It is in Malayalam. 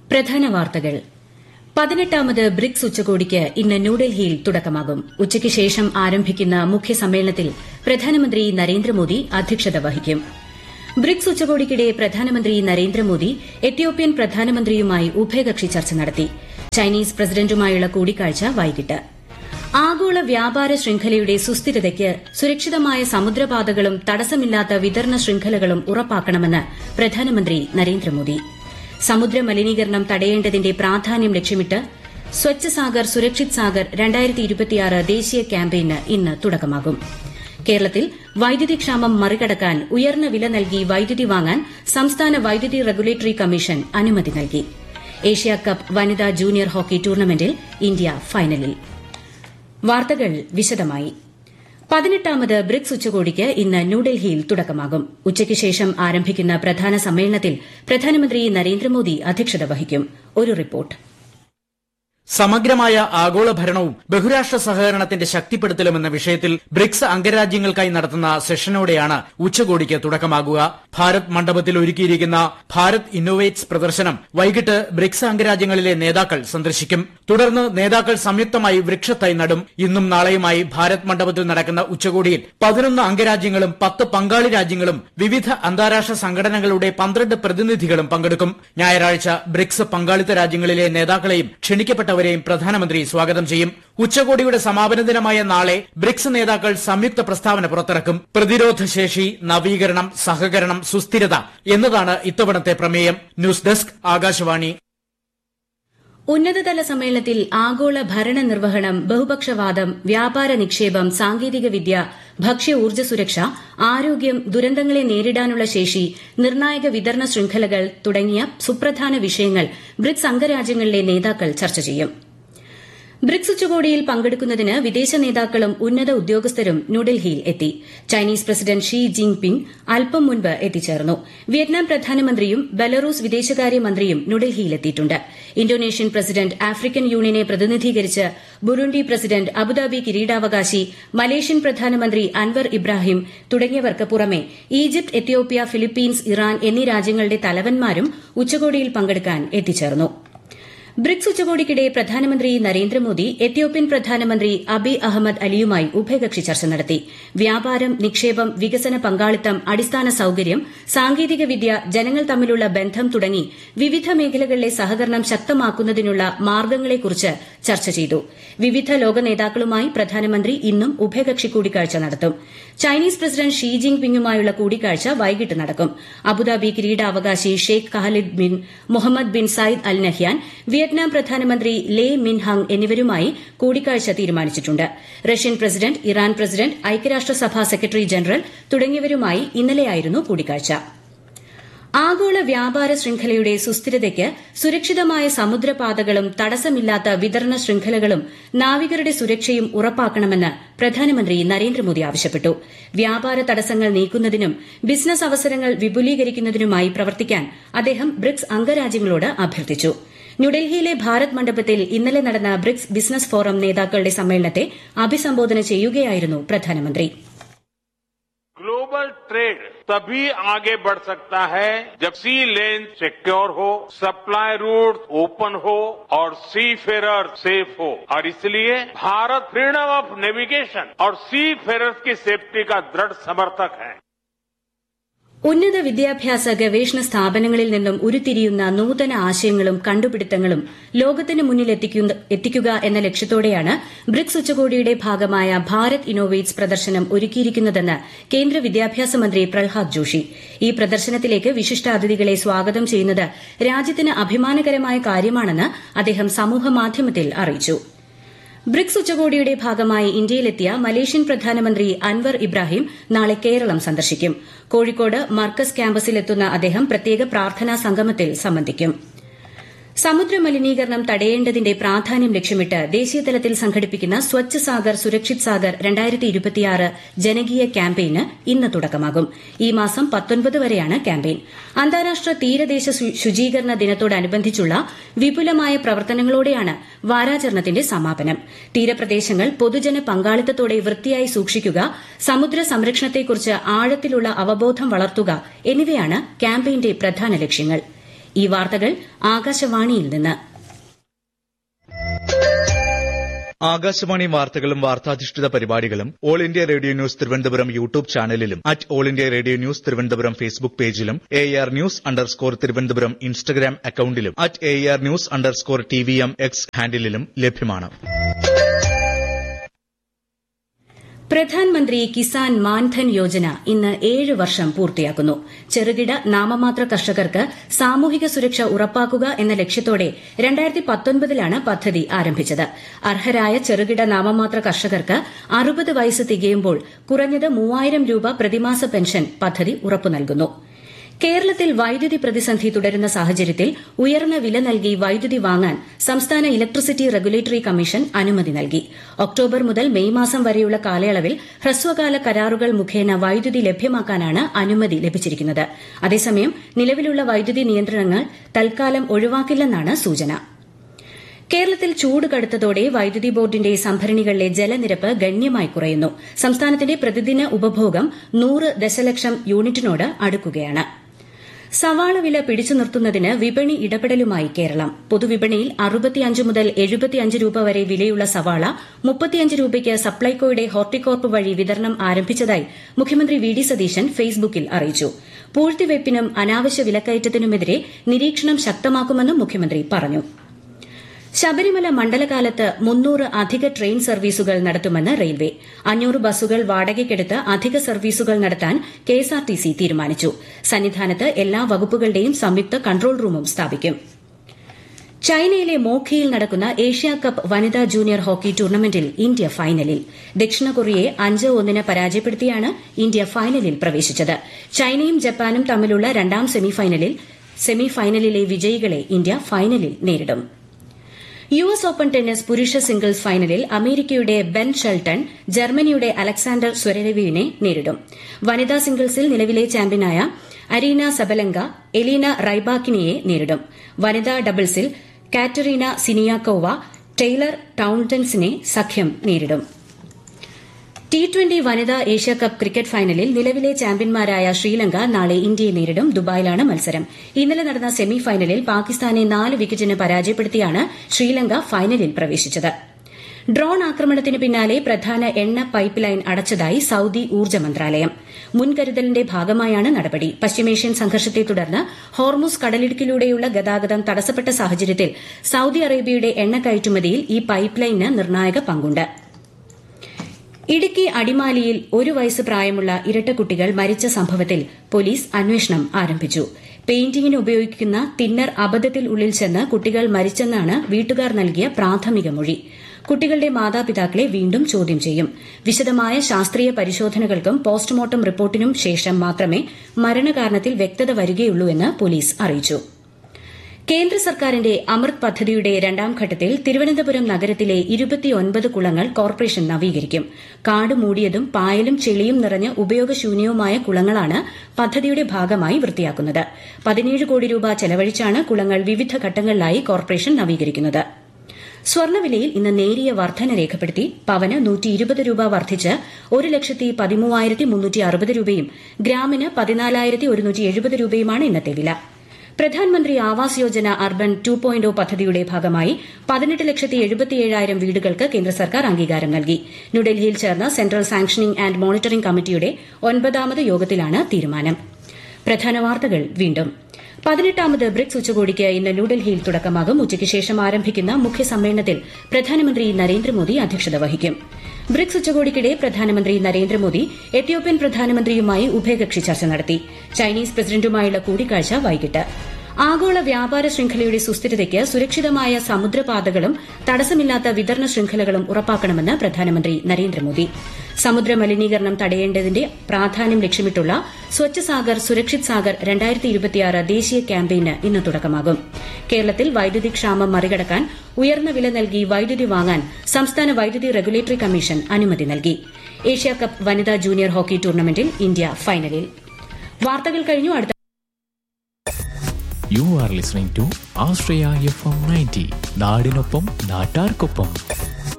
പ്രധാന വാർത്തകൾ പതിനെട്ടാമത് ബ്രിക്സ് ഉച്ചകോടിക്ക് ഇന്ന് ന്യൂഡൽഹിയിൽ തുടക്കമാകും ഉച്ചയ്ക്ക് ശേഷം ആരംഭിക്കുന്ന മുഖ്യ സമ്മേളനത്തിൽ പ്രധാനമന്ത്രി നരേന്ദ്രമോദി അധ്യക്ഷത വഹിക്കും ബ്രിക്സ് ഉച്ചകോടിക്കിടെ പ്രധാനമന്ത്രി നരേന്ദ്രമോദി എത്യോപ്യൻ പ്രധാനമന്ത്രിയുമായി ഉഭയകക്ഷി ചർച്ച നടത്തി ചൈനീസ് പ്രസിഡന്റുമായുള്ള കൂടിക്കാഴ്ച വൈകിട്ട് ആഗോള വ്യാപാര ശൃംഖലയുടെ സുസ്ഥിരതയ്ക്ക് സുരക്ഷിതമായ സമുദ്രപാതകളും തടസ്സമില്ലാത്ത വിതരണ ശൃംഖലകളും ഉറപ്പാക്കണമെന്ന് പ്രധാനമന്ത്രി നരേന്ദ്രമോദി സമുദ്ര മലിനീകരണം തടയേണ്ടതിന്റെ പ്രാധാന്യം ലക്ഷ്യമിട്ട് സ്വച്ഛ് സാഗർ സുരക്ഷിത് സാഗർ ദേശീയ ക്യാമ്പയിന് ഇന്ന് തുടക്കമാകും കേരളത്തിൽ വൈദ്യുതി ക്ഷാമം മറികടക്കാൻ ഉയർന്ന വില നൽകി വൈദ്യുതി വാങ്ങാൻ സംസ്ഥാന വൈദ്യുതി റെഗുലേറ്ററി കമ്മീഷൻ അനുമതി നൽകി ഏഷ്യ കപ്പ് വനിതാ ജൂനിയർ ഹോക്കി ടൂർണമെന്റിൽ ഇന്ത്യ ഫൈനലിൽ വാർത്തകൾ വിശദമായി പതിനെട്ടാമത് ബ്രിക്സ് ഉച്ചകോടിക്ക് ഇന്ന് ന്യൂഡൽഹിയിൽ തുടക്കമാകും ഉച്ചയ്ക്ക് ശേഷം ആരംഭിക്കുന്ന പ്രധാന സമ്മേളനത്തിൽ പ്രധാനമന്ത്രി നരേന്ദ്രമോദി അധ്യക്ഷത വഹിക്കും ഒരു റിപ്പോർട്ട് സമഗ്രമായ ആഗോള ഭരണവും ബഹുരാഷ്ട്ര സഹകരണത്തിന്റെ ശക്തിപ്പെടുത്തലും എന്ന വിഷയത്തിൽ ബ്രിക്സ് അംഗരാജ്യങ്ങൾക്കായി നടത്തുന്ന സെഷനോടെയാണ് ഉച്ചകോടിക്ക് തുടക്കമാകുക ഭാരത് മണ്ഡപത്തിൽ ഒരുക്കിയിരിക്കുന്ന ഭാരത് ഇന്നോവേറ്റ്സ് പ്രദർശനം വൈകിട്ട് ബ്രിക്സ് അംഗരാജ്യങ്ങളിലെ നേതാക്കൾ സന്ദർശിക്കും തുടർന്ന് നേതാക്കൾ സംയുക്തമായി വൃക്ഷത്തൈ നടും ഇന്നും നാളെയുമായി ഭാരത് മണ്ഡപത്തിൽ നടക്കുന്ന ഉച്ചകോടിയിൽ പതിനൊന്ന് അംഗരാജ്യങ്ങളും പത്ത് പങ്കാളി രാജ്യങ്ങളും വിവിധ അന്താരാഷ്ട്ര സംഘടനകളുടെ പന്ത്രണ്ട് പ്രതിനിധികളും പങ്കെടുക്കും ഞായറാഴ്ച ബ്രിക്സ് പങ്കാളിത്ത രാജ്യങ്ങളിലെ നേതാക്കളെയും ക്ഷണിക്കപ്പെട്ടവരെയും പ്രധാനമന്ത്രി സ്വാഗതം ചെയ്യും ഉച്ചകോടിയുടെ സമാപന ദിനമായ നാളെ ബ്രിക്സ് നേതാക്കൾ സംയുക്ത പ്രസ്താവന പുറത്തിറക്കും പ്രതിരോധ ശേഷി നവീകരണം സഹകരണം സുസ്ഥിരത എന്നതാണ് ഇത്തവണത്തെ പ്രമേയം ന്യൂസ് ഡെസ്ക് ആകാശവാണി ഉന്നതതല സമ്മേളനത്തിൽ ആഗോള ഭരണ നിർവഹണം ബഹുപക്ഷവാദം വ്യാപാര നിക്ഷേപം സാങ്കേതികവിദ്യ ഭക്ഷ്യ ഊർജ്ജ സുരക്ഷ ആരോഗ്യം ദുരന്തങ്ങളെ നേരിടാനുള്ള ശേഷി നിർണായക വിതരണ ശൃംഖലകൾ തുടങ്ങിയ സുപ്രധാന വിഷയങ്ങൾ ബ്രിക്സ് അംഗരാജ്യങ്ങളിലെ നേതാക്കൾ ചർച്ച ചെയ്യും ബ്രിക്സ് ഉച്ചകോടിയിൽ പങ്കെടുക്കുന്നതിന് വിദേശ നേതാക്കളും ഉന്നത ഉദ്യോഗസ്ഥരും ന്യൂഡൽഹിയിൽ എത്തി Chinese president Xi Jinping അല്പം മുൻപ് എത്തിച്ചേർന്നു വിയറ്റ്നാം പ്രധാനമന്ത്രിയും ബെലറൂസ് വിദേശകാര്യമന്ത്രിയും ന്യൂഡൽഹിയിലെത്തിയിട്ടുണ്ട് ഇന്തോനേഷ്യൻ പ്രസിഡന്റ് ആഫ്രിക്കൻ യൂണിയനെ പ്രതിനിധീകരിച്ച് ബുറുണ്ടി പ്രസിഡന്റ് അബുദാബി കിരീടാവകാശി മലേഷ്യൻ പ്രധാനമന്ത്രി അൻവർ ഇബ്രാഹിം തുടങ്ങിയവർക്ക് പുറമെ ഈജിപ്ത് എത്യോപ്യ ഫിലിപ്പീൻസ് ഇറാൻ എന്നീ രാജ്യങ്ങളുടെ തലവന്മാരും ഉച്ചകോടിയിൽ പങ്കെടുക്കാൻ എത്തിച്ചേർന്നു ബ്രിക്സ് ഉച്ചകോടിക്കിടെ പ്രധാനമന്ത്രി നരേന്ദ്രമോദി എത്യോപ്യൻ പ്രധാനമന്ത്രി അബി അഹമ്മദ് അലിയുമായി ഉഭയകക്ഷി ചർച്ച നടത്തി വ്യാപാരം നിക്ഷേപം വികസന പങ്കാളിത്തം അടിസ്ഥാന സൌകര്യം സാങ്കേതികവിദ്യ ജനങ്ങൾ തമ്മിലുള്ള ബന്ധം തുടങ്ങി വിവിധ മേഖലകളിലെ സഹകരണം ശക്തമാക്കുന്നതിനുള്ള മാർഗ്ഗങ്ങളെക്കുറിച്ച് ചർച്ച ചെയ്തു വിവിധ ലോക നേതാക്കളുമായി പ്രധാനമന്ത്രി ഇന്നും ഉഭയകക്ഷി കൂടിക്കാഴ്ച നടത്തും ചൈനീസ് പ്രസിഡന്റ് ഷീ ജിങ് പിങ്ങുമായുള്ള കൂടിക്കാഴ്ച വൈകിട്ട് നടക്കും അബുദാബി കിരീടാവകാശി Sheikh Khalid bin Mohammed bin Zayed Al Nahyan Vietnam പ്രധാനമന്ത്രി ലേ മിൻ ഹങ് എന്നിവരുമായി കൂടിക്കാഴ്ച തീരുമാനിച്ചിട്ടുണ്ട് റഷ്യൻ പ്രസിഡന്റ് ഇറാൻ പ്രസിഡന്റ് ഐക്യരാഷ്ട്രസഭാ സെക്രട്ടറി ജനറൽ തുടങ്ങിയവരുമായി ഇന്നലെയായിരുന്നു കൂടിക്കാഴ്ച ആഗോള വ്യാപാര ശൃംഖലയുടെ സുസ്ഥിരതയ്ക്ക് സുരക്ഷിതമായ സമുദ്രപാതകളും തടസ്സമില്ലാത്ത വിതരണ ശൃംഖലകളും നാവികരുടെ സുരക്ഷയും ഉറപ്പാക്കണമെന്ന് പ്രധാനമന്ത്രി നരേന്ദ്രമോദി ആവശ്യപ്പെട്ടു വ്യാപാര തടസ്സങ്ങൾ നീക്കുന്നതിനും ബിസിനസ് അവസരങ്ങൾ വിപുലീകരിക്കുന്നതിനുമായി പ്രവർത്തിക്കാൻ അദ്ദേഹം ബ്രിക്സ് അംഗരാജ്യങ്ങളോട് അഭ്യർത്ഥിച്ചു ന്യൂഡൽഹിയിലെ ഭാരത് മണ്ഡപത്തിൽ ഇന്നലെ നടന്ന ബ്രിക്സ് ബിസിനസ് ഫോറം നേതാക്കളുടെ സമ്മേളനത്തെ അഭിസംബോധന ചെയ്യുകയായിരുന്നു പ്രധാനമന്ത്രി ग्लोबल ट्रेड तभी आगे बढ़ सकता है जब सी लेन सिक्योर हो सप्लाई रूट ओपन हो और सी फेरर सेफ हो और इसलिए भारत फ्रीडम ऑफ नेविगेशन और सी फेरर्स की सेफ्टी का दृढ़ समर्थक है ഉന്നത വിദ്യാഭ്യാസ ഗവേഷണ സ്ഥാപനങ്ങളിൽ നിന്നും ഉരുത്തിരിയുന്ന നൂതന ആശയങ്ങളും കണ്ടുപിടുത്തങ്ങളും ലോകത്തിന് മുന്നിൽ എത്തിക്കുക എന്ന ലക്ഷ്യത്തോടെയാണ് ബ്രിക്സ് ഉച്ചകോടിയുടെ ഭാഗമായ ഭാരത് ഇന്നോവേറ്റ്സ് പ്രദർശനം ഒരുക്കിയിരിക്കുന്നതെന്ന് കേന്ദ്ര വിദ്യാഭ്യാസ മന്ത്രി പ്രഹ്ലാദ് ജോഷി ഈ പ്രദർശനത്തിലേക്ക് വിശിഷ്ടാതിഥികളെ സ്വാഗതം ചെയ്യുന്നത് രാജ്യത്തിന് അഭിമാനകരമായ കാര്യമാണെന്ന് അദ്ദേഹം സമൂഹമാധ്യമത്തിൽ അറിയിച്ചു ബ്രിക്സ് ഉച്ചകോടിയുടെ ഭാഗമായി ഇന്ത്യയിലെത്തിയ മലേഷ്യൻ പ്രധാനമന്ത്രി അൻവർ ഇബ്രാഹിം നാളെ കേരളം സന്ദർശിക്കും കോഴിക്കോട് മർക്കസ് ക്യാമ്പസിലെത്തുന്ന അദ്ദേഹം പ്രത്യേക പ്രാർത്ഥനാ സംഗമത്തിൽ സംബന്ധിക്കും സമുദ്ര മലിനീകരണം തടയേണ്ടതിന്റെ പ്രാധാന്യം ലക്ഷ്യമിട്ട് ദേശീയതലത്തിൽ സംഘടിപ്പിക്കുന്ന സ്വച്ഛ് സാഗർ സുരക്ഷിത് സാഗർ ജനകീയ ക്യാമ്പയിന് ഇന്ന് തുടക്കമാകും ഈ മാസം പത്തൊൻപത് വരെയാണ് ക്യാമ്പയിൻ അന്താരാഷ്ട്ര തീരദേശ ശുചീകരണ ദിനത്തോടനുബന്ധിച്ചുള്ള വിപുലമായ പ്രവർത്തനങ്ങളോടെയാണ് വാരാചരണത്തിന്റെ സമാപനം തീരപ്രദേശങ്ങൾ പൊതുജന പങ്കാളിത്തത്തോടെ വൃത്തിയായി സൂക്ഷിക്കുക സമുദ്ര സംരക്ഷണത്തെക്കുറിച്ച് ആഴത്തിലുള്ള അവബോധം വളർത്തുക എന്നിവയാണ് ക്യാമ്പയിന്റെ പ്രധാന ലക്ഷ്യങ്ങൾ ഈ വാർത്തകൾ ആകാശവാണിയിൽ നിന്ന് ആകാശവാണി വാർത്തകളും വാർത്താധിഷ്ഠിത പരിപാടികളും all India radio news Thiruvananthapuram YouTube ചാനലിലും at all India radio news Thiruvananthapuram Facebook പേജിലും A R news underscore Thiruvananthapuram Instagram അക്കൌണ്ടിലും at A R news underscore T V M X ഹാൻഡിലും ലഭ്യമാണ് പ്രധാൻമന്ത്രി കിസാൻ മാൻധൻ യോജന ഇന്ന് ഏഴ് വർഷം പൂർത്തിയാക്കുന്നു ചെറുകിട നാമമാത്ര കർഷകർക്ക് സാമൂഹിക സുരക്ഷ ഉറപ്പാക്കുക എന്ന ലക്ഷ്യത്തോടെ രണ്ടായിരത്തി പത്തൊൻപതിലാണ് പദ്ധതി ആരംഭിച്ചത് അർഹരായ ചെറുകിട നാമമാത്ര കർഷകർക്ക് അറുപത് വയസ്സ് തികയുമ്പോൾ കുറഞ്ഞത് മൂവായിരം രൂപ പ്രതിമാസ പെൻഷൻ പദ്ധതി ഉറപ്പു നൽകുന്നു കേരളത്തിൽ വൈദ്യുതി പ്രതിസന്ധി തുടരുന്ന സാഹചര്യത്തിൽ ഉയർന്ന വില നൽകി വൈദ്യുതി വാങ്ങാൻ സംസ്ഥാന ഇലക്ട്രിസിറ്റി റെഗുലേറ്ററി കമ്മീഷൻ അനുമതി നൽകി ഒക്ടോബർ മുതൽ മെയ് മാസം വരെയുള്ള കാലയളവിൽ ഹ്രസ്വകാല കരാറുകൾ മുഖേന വൈദ്യുതി ലഭ്യമാക്കാനാണ് അനുമതി ലഭിച്ചിരിക്കുന്നത് അതേസമയം നിലവിലുള്ള വൈദ്യുതി നിയന്ത്രണങ്ങൾ തൽക്കാലം ഒഴിവാക്കില്ലെന്നാണ് സൂചന കേരളത്തിൽ ചൂട് കടുത്തതോടെ വൈദ്യുതി ബോർഡിന്റെ സംഭരണികളിലെ ജലനിരപ്പ് ഗണ്യമായി കുറയുന്നു സംസ്ഥാനത്തിന്റെ പ്രതിദിന ഉപഭോഗം നൂറ് ദശലക്ഷം യൂണിറ്റിനോട് അടുക്കുകയാണ് സവാള വില പിടിച്ചു നിർത്തുന്നതിന് വിപണി ഇടപെടലുമായി കേരളം പൊതുവിപണിയിൽ അറുപത്തിയഞ്ച് മുതൽ എഴുപത്തിയഞ്ച് രൂപ വരെ വിലയുള്ള സവാള മുപ്പത്തിയഞ്ച് രൂപയ്ക്ക് സപ്ലൈകോയുടെ ഹോർട്ടികോർപ്പ് വഴി വിതരണം ആരംഭിച്ചതായി മുഖ്യമന്ത്രി വി ഡി സതീശൻ ഫേസ്ബുക്കിൽ അറിയിച്ചു പൂഴ്ത്തിവയ്പ്പിനും അനാവശ്യ വിലക്കയറ്റത്തിനുമെതിരെ നിരീക്ഷണം ശക്തമാക്കുമെന്നും മുഖ്യമന്ത്രി പറഞ്ഞു ശബരിമല മണ്ഡലകാലത്ത് മുന്നൂറ് അധിക ട്രെയിൻ സർവീസുകൾ നടത്തുമെന്ന് റെയിൽവേ അഞ്ഞൂറ് ബസ്സുകൾ വാടകയ്ക്കെടുത്ത് അധിക സർവീസുകൾ നടത്താൻ കെഎസ്ആർടിസി തീരുമാനിച്ചു സന്നിധാനത്ത് എല്ലാ വകുപ്പുകളുടെയും സംയുക്ത കൺട്രോൾ റൂമും സ്ഥാപിക്കും ചൈനയിലെ മോഖിയിൽ നടക്കുന്ന ഏഷ്യാ കപ്പ് വനിതാ ജൂനിയർ ഹോക്കി ടൂർണമെന്റിൽ ഇന്ത്യ ഫൈനലിൽ ദക്ഷിണ കൊറിയയെ അഞ്ച് ഒന്നിന് പരാജയപ്പെടുത്തിയാണ് ഇന്ത്യ ഫൈനലിൽ പ്രവേശിച്ചത് ചൈനയും ജപ്പാനും തമ്മിലുള്ള രണ്ടാം സെമിഫൈനലിൽ സെമിഫൈനലിലെ വിജയികളെ ഇന്ത്യ ഫൈനലിൽ നേരിടും യു എസ് ഓപ്പൺ ടെന്നീസ് പുരുഷ സിംഗിൾസ് ഫൈനലിൽ അമേരിക്കയുടെ ബെൻ ഷെൽട്ടൺ ജർമ്മനിയുടെ അലക്സാണ്ടർ സ്വരരവിനെ നേരിടും വനിതാ സിംഗിൾസിൽ നിലവിലെ ചാമ്പ്യനായ അരീന സബലങ്ക എലീന റൈബാക്കിനിയെ നേരിടും വനിതാ ഡബിൾസിൽ കാറ്ററീന സിനിയാക്കോവ ടെയ്ലർ ടൌൺടൻസിനെ സഖ്യം നേരിടും ടി ട്വന്റി വനിതാ ഏഷ്യാകപ്പ് ക്രിക്കറ്റ് ഫൈനലിൽ നിലവിലെ ചാമ്പ്യന്മാരായ ശ്രീലങ്ക നാളെ ഇന്ത്യയെ നേരിടും ദുബായിലാണ് മത്സരം ഇന്നലെ നടന്ന സെമി ഫൈനലിൽ പാകിസ്ഥാനെ നാല് വിക്കറ്റിന് പരാജയപ്പെടുത്തിയാണ് ശ്രീലങ്ക ഫൈനലിൽ പ്രവേശിച്ചത് ഡ്രോൺ ആക്രമണത്തിന് പിന്നാലെ പ്രധാന എണ്ണ പൈപ്പ് ലൈൻ അടച്ചതായി സൌദി ഊർജ്ജ മന്ത്രാലയം മുൻകരുതലിന്റെ ഭാഗമായാണ് നടപടി പശ്ചിമേഷ്യൻ സംഘർഷത്തെ തുടർന്ന് ഹോർമുസ് കടലിടുക്കിലൂടെയുള്ള ഗതാഗതം തടസ്സപ്പെട്ട സാഹചര്യത്തിൽ സൌദി അറേബ്യയുടെ എണ്ണ കയറ്റുമതിയിൽ ഈ പൈപ്പ് ലൈനിന് നിർണായക പങ്കുണ്ട് ഇടുക്കി അടിമാലിയിൽ ഒരു വയസ്സ് പ്രായമുള്ള ഇരട്ടക്കുട്ടികൾ മരിച്ച സംഭവത്തിൽ പോലീസ് അന്വേഷണം ആരംഭിച്ചു പെയിന്റിംഗിന് ഉപയോഗിക്കുന്ന തിന്നർ അബദ്ധത്തിൽ ഉള്ളിൽ ചെന്ന് കുട്ടികൾ മരിച്ചെന്നാണ് വീട്ടുകാർ നൽകിയ പ്രാഥമിക മൊഴി കുട്ടികളുടെ മാതാപിതാക്കളെ വീണ്ടും ചോദ്യം ചെയ്യും വിശദമായ ശാസ്ത്രീയ പരിശോധനകൾക്കും പോസ്റ്റ്മോർട്ടം റിപ്പോർട്ടിനും ശേഷം മാത്രമേ മരണകാരണത്തിൽ വ്യക്തത വരികയുള്ളൂ എന്ന് പോലീസ് അറിയിച്ചു കേന്ദ്ര സർക്കാരിന്റെ അമൃത് പദ്ധതിയുടെ രണ്ടാം ഘട്ടത്തിൽ തിരുവനന്തപുരം നഗരത്തിലെ ഇരുപത്തിയൊൻപത് കുളങ്ങൾ കോർപ്പറേഷൻ നവീകരിക്കും കാട് മൂടിയതും പായലും ചെളിയും നിറഞ്ഞ് ഉപയോഗശൂന്യവുമായ കുളങ്ങളാണ് പദ്ധതിയുടെ ഭാഗമായി വൃത്തിയാക്കുന്നത് പതിനേഴ് കോടി രൂപ ചെലവഴിച്ചാണ് കുളങ്ങൾ വിവിധ ഘട്ടങ്ങളിലായി കോർപ്പറേഷൻ നവീകരിക്കുന്നത് സ്വർണ്ണവിലയിൽ ഇന്ന് നേരിയ വർധന രേഖപ്പെടുത്തി പവന് നൂറ്റി ഇരുപത് രൂപ വർദ്ധിച്ച് ഒരു ലക്ഷത്തി പതിമൂവായിരത്തി മുന്നൂറ്റി അറുപത് രൂപയും ഗ്രാമിന് പതിനാലായിരത്തി ഒരുന്നൂറ്റി എഴുപത് രൂപയുമാണ് ഇന്നത്തെ വില Pradhan Mantri Awas Yojana urban two point പദ്ധതിയുടെ ഭാഗമായി പതിനെട്ട് ലക്ഷത്തി എഴുപത്തിയേഴായിരം വീടുകൾക്ക് കേന്ദ്ര സർക്കാർ അംഗീകാരം നൽകി ന്യൂഡൽഹിയിൽ ചേർന്ന സെൻട്രൽ സാങ്ഷനിംഗ് ആൻഡ് മോണിറ്ററിംഗ് കമ്മിറ്റിയുടെ ഒൻപതാമത് യോഗത്തിലാണ് തീരുമാനം പ്രധാന വാർത്തകൾ വീണ്ടും പതിനെട്ടാമത് ബ്രിക്സ് ഉച്ചകോടിക്ക് ഇന്ന് ന്യൂഡൽഹിയിൽ തുടക്കമാകും ഉച്ചയ്ക്ക് ശേഷം ആരംഭിക്കുന്ന മുഖ്യ സമ്മേളനത്തിൽ പ്രധാനമന്ത്രി നരേന്ദ്രമോദി അധ്യക്ഷത വഹിക്കും ബ്രിക്സ് ഉച്ചകോടിക്കിടെ പ്രധാനമന്ത്രി നരേന്ദ്രമോദി എത്യോപ്യൻ പ്രധാനമന്ത്രിയുമായി ഉഭയകക്ഷി ചർച്ച നടത്തി ചൈനീസ് പ്രസിഡന്റുമായുള്ള കൂടിക്കാഴ്ച വൈകിട്ട് ആഗോള വ്യാപാര ശൃംഖലയുടെ സുസ്ഥിരതയ്ക്ക് സുരക്ഷിതമായ സമുദ്രപാതകളും തടസ്സമില്ലാത്ത വിതരണ ശൃംഖലകളും ഉറപ്പാക്കണമെന്ന് പ്രധാനമന്ത്രി നരേന്ദ്രമോദി സമുദ്ര മലിനീകരണം തടയേണ്ടതിന്റെ പ്രാധാന്യം ലക്ഷ്യമിട്ടുള്ള സ്വച്ഛ് സാഗർ സുരക്ഷിത് സാഗർ ദേശീയ ക്യാമ്പയിന് ഇന്ന് തുടക്കമാകും കേരളത്തിൽ വൈദ്യുതി ക്ഷാമം മറികടക്കാൻ ഉയർന്ന വില നൽകി വൈദ്യുതി വാങ്ങാൻ സംസ്ഥാന വൈദ്യുതി റെഗുലേറ്ററി കമ്മീഷൻ അനുമതി നൽകി ഏഷ്യാകപ്പ് വനിതാ ജൂനിയർ ഹോക്കി ടൂർണമെന്റിൽ ഇന്ത്യ ഫൈനലിൽ വാർത്തകൾ കഴിഞ്ഞു അടുത്ത you are listening to Ashraya F M ninety നാടിനൊപ്പം നാട്ടാർക്കൊപ്പം